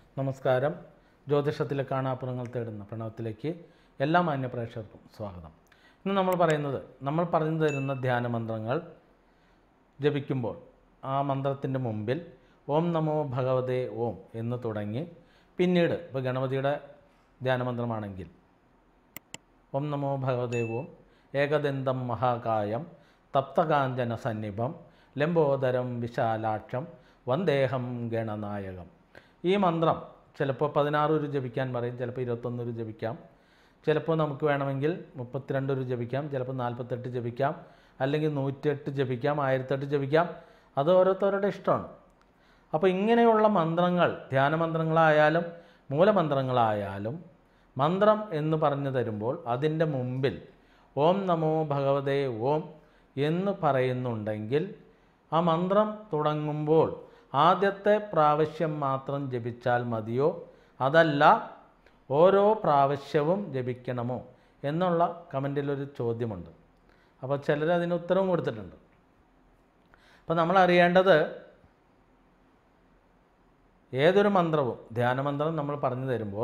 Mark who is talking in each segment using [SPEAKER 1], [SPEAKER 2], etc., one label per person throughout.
[SPEAKER 1] നമസ്കാരം ജ്യോതിഷത്തിലെ കാണാപ്പുറങ്ങൾ തേടുന്ന പ്രണവത്തിലേക്ക് എല്ലാ മാന്യ പ്രേക്ഷകർക്കും സ്വാഗതം ഇന്ന് നമ്മൾ പറയുന്നത് നമ്മൾ പറഞ്ഞു തരുന്ന ധ്യാന മന്ത്രങ്ങൾ ജപിക്കുമ്പോൾ ആ മന്ത്രത്തിൻ്റെ മുമ്പിൽ ഓം നമോ ഭഗവതേ ഓം എന്ന് തുടങ്ങി പിന്നീട് ഇപ്പോൾ ഗണപതിയുടെ ധ്യാനമന്ത്രമാണെങ്കിൽ ഓം നമോ ഭഗവതേ ഓം ഏകദന്തം മഹാകായം തപ്തകാഞ്ചന സന്നിഭം ലംബോദരം വിശാലാക്ഷം വന്ദേഹം ഗണനായകം ഈ മന്ത്രം ചിലപ്പോൾ പതിനാറ് ഒരു ജപിക്കാൻ പറയും ചിലപ്പോൾ ഇരുപത്തൊന്ന് ഒരു ജപിക്കാം ചിലപ്പോൾ നമുക്ക് വേണമെങ്കിൽ മുപ്പത്തിരണ്ട് ഒരു ജപിക്കാം ചിലപ്പോൾ നാൽപ്പത്തെട്ട് ജപിക്കാം അല്ലെങ്കിൽ നൂറ്റിയെട്ട് ജപിക്കാം ആയിരത്തെട്ട് ജപിക്കാം അത് ഓരോരുത്തരുടെ ഇഷ്ടമാണ് അപ്പോൾ ഇങ്ങനെയുള്ള മന്ത്രങ്ങൾ ധ്യാനമന്ത്രങ്ങളായാലും മൂലമന്ത്രങ്ങളായാലും മന്ത്രം എന്ന് പറഞ്ഞു തരുമ്പോൾ അതിൻ്റെ മുമ്പിൽ ഓം നമോ ഭഗവതേ ഓം എന്ന് പറയുന്നുണ്ടെങ്കിൽ ആ മന്ത്രം തുടങ്ങുമ്പോൾ ആദ്യത്തെ പ്രാവശ്യം മാത്രം ജപിച്ചാൽ മതിയോ അതല്ല ഓരോ പ്രാവശ്യവും ജപിക്കണമോ എന്നുള്ള കമൻറ്റിലൊരു ചോദ്യമുണ്ട് അപ്പോൾ ചിലർ അതിന് ഉത്തരവും കൊടുത്തിട്ടുണ്ട് അപ്പോൾ നമ്മൾ അറിയേണ്ടത് ഏതൊരു മന്ത്രവും ധ്യാനമന്ത്രം നമ്മൾ പറഞ്ഞു തരുമ്പോൾ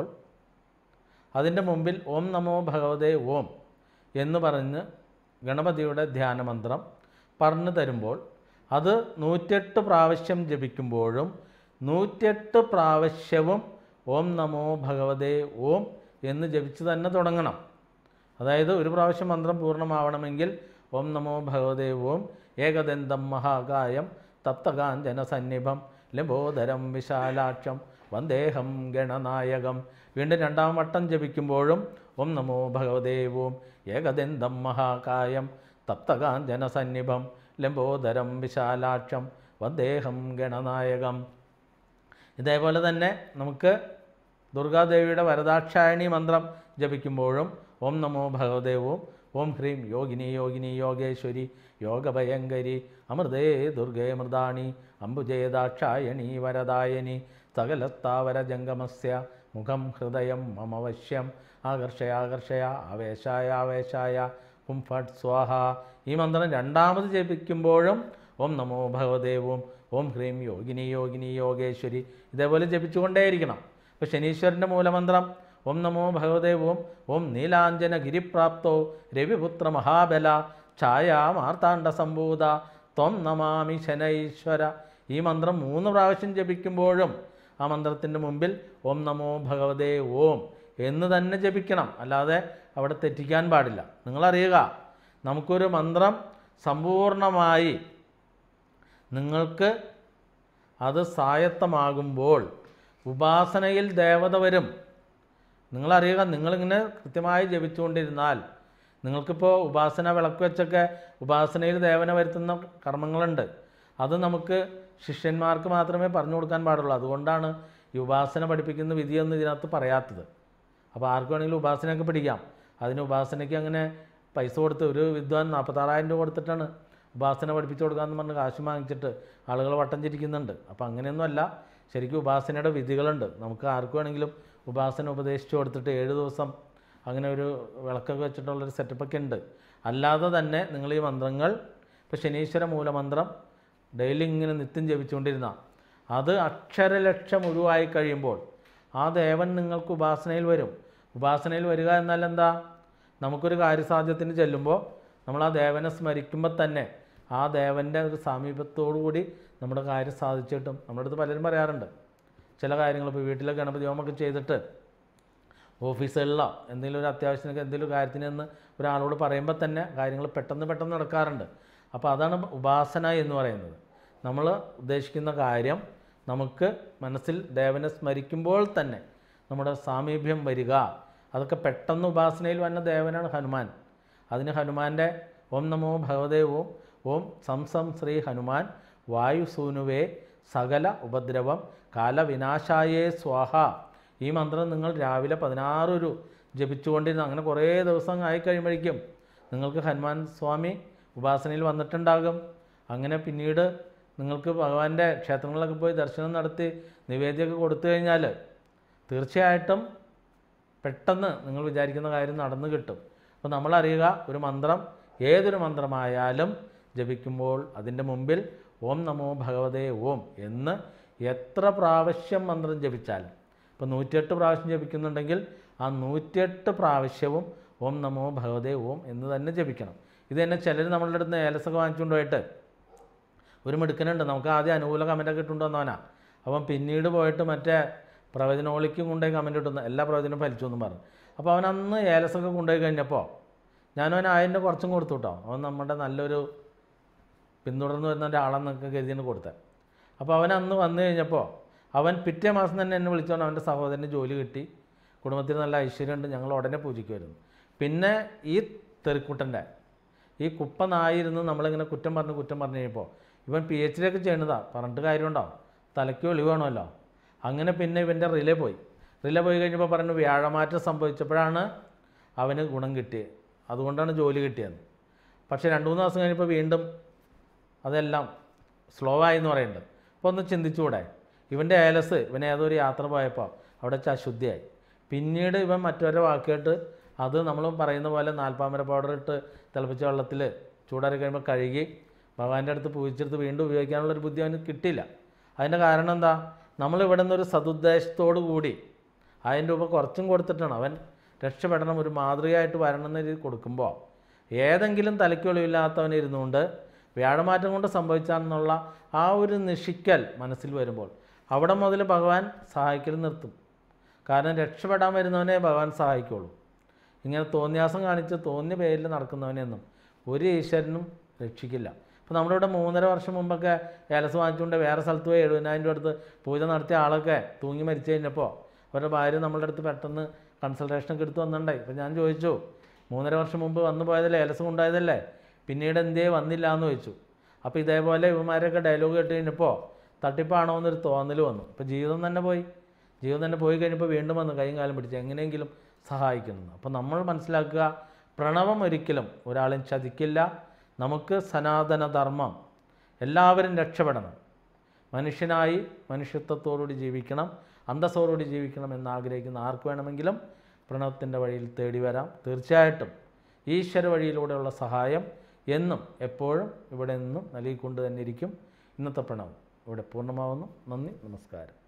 [SPEAKER 1] അതിൻ്റെ മുമ്പിൽ ഓം നമോ ഭഗവതേ ഓം എന്ന് പറഞ്ഞ് ഗണപതിയുടെ ധ്യാനമന്ത്രം പറഞ്ഞു തരുമ്പോൾ അത് നൂറ്റെട്ട് പ്രാവശ്യം ജപിക്കുമ്പോഴും നൂറ്റെട്ട് പ്രാവശ്യവും ഓം നമോ ഭഗവതേ ഓം എന്ന് ജപിച്ച് തന്നെ തുടങ്ങണം അതായത് ഒരു പ്രാവശ്യം മന്ത്രം പൂർണ്ണമാവണമെങ്കിൽ ഓം നമോ ഭഗവതേ ഓം ഏകദന്തം മഹാകായം തപ്തകാഞ്ചന സന്നിഭം ലംബോദരം വിശാലാക്ഷം വന്ദേഹം ഗണനായകം വീണ്ടും രണ്ടാം വട്ടം ജപിക്കുമ്പോഴും ഓം നമോ ഭഗവതേ ഓം ഏകദന്തം മഹാകായം തപ്തകാഞ്ചന സന്നിഭം ലംബോദരം വിശാലാക്ഷം വന്ദേഹം ഗണനായകം ഇതേപോലെ തന്നെ നമുക്ക് ദുർഗാദേവിയുടെ വരദാക്ഷായണി മന്ത്രം ജപിക്കുമ്പോഴും ഓം നമോ ഭഗവതേ ഓം ഓം ഹ്രീം യോഗിനി യോഗിനി യോഗേശ്വരി യോഗഭയങ്കരി അമൃതേ ദുർഗേ മൃദാണി അംബുജേ ദാക്ഷായണി വരദായനി സകലസ്ഥാവര ജംഗമസ്യ മുഖം ഹൃദയം മമ വശ്യം ആകർഷയ ആകർഷയ ആവേശായ ആവേശായ ഹും ഫട്ട് സ്വാഹ ഈ മന്ത്രം രണ്ടാമത് ജപിക്കുമ്പോഴും ഓം നമോ ഭഗവതേ ഓം ഓം ഹ്രീം യോഗിനി യോഗിനി യോഗേശ്വരി ഇതേപോലെ ജപിച്ചുകൊണ്ടേയിരിക്കണം ഇപ്പോൾ ശനീശ്വരൻ്റെ മൂലമന്ത്രം ഓം നമോ ഭഗവതേ ഓം ഓം നീലാഞ്ജന ഗിരിപ്രാപ്തോ രവിപുത്ര മഹാബല ഛായാ മാർത്താണ്ഡ സംഭൂത ത്വം നമാമി ശനൈശ്വര ഈ മന്ത്രം മൂന്ന് പ്രാവശ്യം ജപിക്കുമ്പോഴും ആ മന്ത്രത്തിൻ്റെ മുമ്പിൽ ഓം നമോ ഭഗവതേ ഓം എന്ന് തന്നെ ജപിക്കണം അല്ലാതെ അവിടെ തെറ്റിക്കാൻ പാടില്ല നിങ്ങളറിയുക നമുക്കൊരു മന്ത്രം സമ്പൂർണമായി നിങ്ങൾക്ക് അത് സ്വായത്തമാകുമ്പോൾ ഉപാസനയിൽ ദേവത വരും നിങ്ങളറിയുക നിങ്ങളിങ്ങനെ കൃത്യമായി ജപിച്ചുകൊണ്ടിരുന്നാൽ നിങ്ങൾക്കിപ്പോൾ ഉപാസന വിളക്ക് വെച്ചൊക്കെ ഉപാസനയിൽ ദേവന വരുത്തുന്ന കർമ്മങ്ങളുണ്ട് അത് നമുക്ക് ശിഷ്യന്മാർക്ക് മാത്രമേ പറഞ്ഞു കൊടുക്കാൻ പാടുള്ളൂ അതുകൊണ്ടാണ് ഈ ഉപാസന പഠിപ്പിക്കുന്ന വിധിയൊന്നും ഇതിനകത്ത് പറയാത്തത് അപ്പോൾ ആർക്ക് വേണമെങ്കിലും ഉപാസനയൊക്കെ പിടിക്കാം അതിന് ഉപാസനയ്ക്ക് അങ്ങനെ പൈസ കൊടുത്ത് ഒരു വിദ്വാൻ നാൽപ്പത്താറായിരം രൂപ കൊടുത്തിട്ടാണ് ഉപാസന പഠിപ്പിച്ചു കൊടുക്കാമെന്ന് പറഞ്ഞ് കാശ് വാങ്ങിച്ചിട്ട് ആളുകൾ വട്ടം ചിരിക്കുന്നുണ്ട് അപ്പോൾ അങ്ങനെയൊന്നുമല്ല ശരിക്കും ഉപാസനയുടെ വിധികളുണ്ട് നമുക്ക് ആർക്ക് വേണമെങ്കിലും ഉപാസന ഉപദേശിച്ചു കൊടുത്തിട്ട് ഏഴ് ദിവസം അങ്ങനെ ഒരു വിളക്കൊക്കെ വെച്ചിട്ടുള്ളൊരു സെറ്റപ്പൊക്കെ ഉണ്ട് അല്ലാതെ തന്നെ നിങ്ങൾ ഈ മന്ത്രങ്ങൾ ഇപ്പോൾ ശനീശ്വര മൂലമന്ത്രം ഡെയിലി ഇങ്ങനെ നിത്യം ജപിച്ചുകൊണ്ടിരുന്ന അത് അക്ഷരലക്ഷം ഒഴിവായി കഴിയുമ്പോൾ ആ ദേവൻ നിങ്ങൾക്ക് ഉപാസനയിൽ വരും ഉപാസനയിൽ വരിക എന്നാൽ എന്താ നമുക്കൊരു കാര്യസാധ്യത്തിന് ചെല്ലുമ്പോൾ നമ്മൾ ആ ദേവനെ സ്മരിക്കുമ്പോൾ തന്നെ ആ ദേവൻ്റെ ഒരു സമീപത്തോടു കൂടി നമ്മുടെ കാര്യം സാധിച്ചിട്ടും നമ്മുടെ അടുത്ത് പലരും പറയാറുണ്ട് ചില കാര്യങ്ങൾ ഇപ്പോൾ വീട്ടിലെ ഗണപതി ഹോമൊക്കെ ചെയ്തിട്ട് ഓഫീസുകളിലോ എന്തെങ്കിലും ഒരു അത്യാവശ്യത്തിനൊക്കെ എന്തെങ്കിലും കാര്യത്തിന് എന്ന് ഒരാളോട് പറയുമ്പോൾ തന്നെ കാര്യങ്ങൾ പെട്ടെന്ന് പെട്ടെന്ന് നടക്കാറുണ്ട് അപ്പോൾ അതാണ് ഉപാസന എന്ന് പറയുന്നത് നമ്മൾ ഉദ്ദേശിക്കുന്ന കാര്യം നമുക്ക് മനസ്സിൽ ദേവനെ സ്മരിക്കുമ്പോൾ തന്നെ നമ്മുടെ സാമീപ്യം വരിക അതൊക്കെ പെട്ടെന്ന് ഉപാസനയിൽ വന്ന ദേവനാണ് ഹനുമാൻ അതിന് ഹനുമാൻ്റെ ഓം നമോ ഭഗവതേ ഓം ഓം സംസം ശ്രീ ഹനുമാൻ വായുസൂനുവേ സകല ഉപദ്രവം കാലവിനാശായേ സ്വാഹ ഈ മന്ത്രം നിങ്ങൾ രാവിലെ പതിനാറൊരു ജപിച്ചുകൊണ്ടിരുന്ന അങ്ങനെ കുറേ ദിവസം ആയി കഴിയുമ്പോഴേക്കും നിങ്ങൾക്ക് ഹനുമാൻ സ്വാമി ഉപാസനയിൽ വന്നിട്ടുണ്ടാകും അങ്ങനെ പിന്നീട് നിങ്ങൾക്ക് ഭഗവാന്റെ ക്ഷേത്രങ്ങളിലൊക്കെ പോയി ദർശനം നടത്തി നിവേദ്യമൊക്കെ കൊടുത്തു കഴിഞ്ഞാൽ തീർച്ചയായിട്ടും പെട്ടെന്ന് നിങ്ങൾ വിചാരിക്കുന്ന കാര്യം നടന്നു കിട്ടും അപ്പോൾ നമ്മളറിയുക ഒരു മന്ത്രം ഏതൊരു മന്ത്രമായാലും ജപിക്കുമ്പോൾ അതിൻ്റെ മുമ്പിൽ ഓം നമോ ഭഗവതേ ഓം എന്ന് എത്ര പ്രാവശ്യം മന്ത്രം ജപിച്ചാലും ഇപ്പോൾ നൂറ്റിയെട്ട് പ്രാവശ്യം ജപിക്കുന്നുണ്ടെങ്കിൽ ആ നൂറ്റിയെട്ട് പ്രാവശ്യവും ഓം നമോ ഭഗവതേ ഓം എന്ന് തന്നെ ജപിക്കണം ഇത് തന്നെ ചിലർ നമ്മളുടെ അടുത്ത് ഏലസൊക്കെ വാങ്ങിച്ചുകൊണ്ട് പോയിട്ട് ഒരു മിടുക്കനുണ്ട് നമുക്ക് ആദ്യം അനുകൂല കമൻറ്റൊക്കെ ഇട്ടുകൊണ്ടുവന്നവനാ അപ്പം പിന്നീട് പോയിട്ട് മറ്റേ പ്രവചനോളിക്കും കൊണ്ടുപോയി കമൻറ്റ് ഇട്ടുന്ന എല്ലാ പ്രവചനവും ഫലിച്ചു എന്നും പറഞ്ഞു അപ്പോൾ അവൻ അന്ന് ഏലസൊക്കെ കൊണ്ടുപോയി കഴിഞ്ഞപ്പോൾ ഞാനവൻ ആയിരം കുറച്ചും കൊടുത്തു കേട്ടോ അവൻ നമ്മുടെ നല്ലൊരു പിന്തുടർന്ന് വരുന്ന ഒരാളെന്നൊക്കെ കരുതിയാണ് കൊടുത്തത് അപ്പോൾ അവൻ അന്ന് വന്നു കഴിഞ്ഞപ്പോൾ അവൻ പിറ്റേ മാസം തന്നെ എന്നെ വിളിച്ചോണ്ട് അവൻ്റെ സഹോദരന് ജോലി കിട്ടി കുടുംബത്തിൽ നല്ല ഐശ്വര്യമുണ്ട് ഞങ്ങൾ ഉടനെ പൂജിക്കുമായിരുന്നു പിന്നെ ഈ തെറിക്കുട്ടൻ്റെ ഈ കുപ്പനായിരുന്നു നമ്മളിങ്ങനെ കുറ്റം പറഞ്ഞ് കുറ്റം പറഞ്ഞു കഴിഞ്ഞപ്പോൾ ഇവൻ പി എച്ച് ഡി ഒക്കെ ചെയ്യണതാ പറഞ്ഞിട്ട് കാര്യമുണ്ടോ തലയ്ക്ക് ഒളിവ് വേണമല്ലോ അങ്ങനെ പിന്നെ ഇവൻ്റെ റിലേ പോയി റിലേ പോയി കഴിഞ്ഞപ്പോൾ പറഞ്ഞു വ്യാഴമാറ്റം സംഭവിച്ചപ്പോഴാണ് അവന് ഗുണം കിട്ടിയത് അതുകൊണ്ടാണ് ജോലി കിട്ടിയത് പക്ഷേ രണ്ട് മൂന്ന് ദിവസം കഴിഞ്ഞപ്പോൾ വീണ്ടും അതെല്ലാം സ്ലോ ആയി എന്ന് പറയുന്നുണ്ട് അപ്പോൾ ഒന്ന് ചിന്തിച്ചുകൂടെ ഇവൻ്റെ ഏലസ് ഇവൻ ഏതൊരു യാത്ര പോയപ്പോൾ അവിടെ വെച്ച് അശുദ്ധിയായി പിന്നീട് ഇവൻ മറ്റവരുടെ വാക്കേട്ട് അത് നമ്മൾ പറയുന്ന പോലെ നാൽപ്പാമര പൗഡർ ഇട്ട് തിളപ്പിച്ച വെള്ളത്തിൽ ചൂടാറി കഴിയുമ്പോൾ കഴുകി ഭഗവാന്റെ അടുത്ത് പൂജിച്ചെടുത്ത് വീണ്ടും ഉപയോഗിക്കാനുള്ളൊരു ബുദ്ധി അവന് കിട്ടിയില്ല അതിൻ്റെ കാരണം എന്താ നമ്മൾ ഇവിടെ നിന്നൊരു സതുദ്ദേശത്തോടു കൂടി ആയിരം രൂപ കുറച്ചും കൊടുത്തിട്ടാണ് അവൻ രക്ഷപ്പെടണം ഒരു മാതൃകയായിട്ട് വരണം എന്ന രീതി കൊടുക്കുമ്പോൾ ഏതെങ്കിലും തലയ്ക്ക് ഒളിവില്ലാത്തവൻ ഇരുന്നുകൊണ്ട് വ്യാഴമാറ്റം കൊണ്ട് സംഭവിച്ചാണെന്നുള്ള ആ ഒരു നിഷിക്കൽ മനസ്സിൽ വരുമ്പോൾ അവിടെ മുതൽ ഭഗവാൻ സഹായിക്കൽ നിർത്തും കാരണം രക്ഷപ്പെടാൻ വരുന്നവനെ ഭഗവാൻ സഹായിക്കുള്ളൂ ഇങ്ങനെ തോന്നിയാസം കാണിച്ച് തോന്നിയ പേരിൽ നടക്കുന്നവനെയൊന്നും ഒരു ഈശ്വരനും രക്ഷിക്കില്ല ഇപ്പോൾ നമ്മുടെ ഇവിടെ മൂന്നര വർഷം മുമ്പൊക്കെ ഏലസ് വാങ്ങിച്ചുകൊണ്ട് വേറെ സ്ഥലത്ത് പോയി എഴുപതിനായിരം രൂപ അടുത്ത് പൂജ നടത്തിയ ആളൊക്കെ തൂങ്ങി മരിച്ചു കഴിഞ്ഞപ്പോൾ അവരുടെ ഭാര്യ നമ്മളുടെ അടുത്ത് പെട്ടെന്ന് കൺസൾട്ടേഷനൊക്കെ എടുത്ത് വന്നിട്ടുണ്ടായി ഇപ്പോൾ ഞാൻ ചോദിച്ചു മൂന്നര വർഷം മുമ്പ് വന്നു പോയതല്ലേ ഏലസം ഉണ്ടായതല്ലേ പിന്നീട് എന്തേ വന്നില്ല എന്ന് ചോദിച്ചു അപ്പോൾ ഇതേപോലെ ഇവന്മാരൊക്കെ ഡയലോഗ് കേട്ട് കഴിഞ്ഞപ്പോൾ തട്ടിപ്പാണോ എന്നൊരു തോന്നൽ വന്നു ഇപ്പോൾ ജീവിതം തന്നെ പോയി ജീവിതം തന്നെ പോയി കഴിഞ്ഞപ്പോൾ വീണ്ടും വന്നു കൈയും കാലം പിടിച്ച് എങ്ങനെയെങ്കിലും സഹായിക്കുന്നു അപ്പോൾ നമ്മൾ മനസ്സിലാക്കുക പ്രണവം ഒരിക്കലും ഒരാളും ചതിക്കില്ല നമുക്ക് സനാതന ധർമ്മം എല്ലാവരും രക്ഷപ്പെടണം മനുഷ്യനായി മനുഷ്യത്വത്തോടുകൂടി ജീവിക്കണം അന്തസ്സോടുകൂടി ജീവിക്കണം എന്ന് ആഗ്രഹിക്കുന്ന ആർക്ക് വേണമെങ്കിലും പ്രണവത്തിൻ്റെ വഴിയിൽ തേടി വരാം തീർച്ചയായിട്ടും ഈശ്വര വഴിയിലൂടെയുള്ള സഹായം എന്നും എപ്പോഴും ഇവിടെ നിന്നും നൽകിക്കൊണ്ട് തന്നെ ഇരിക്കും ഇന്നത്തെ പ്രണവം ഇവിടെ പൂർണ്ണമാവുന്നു നന്ദി നമസ്കാരം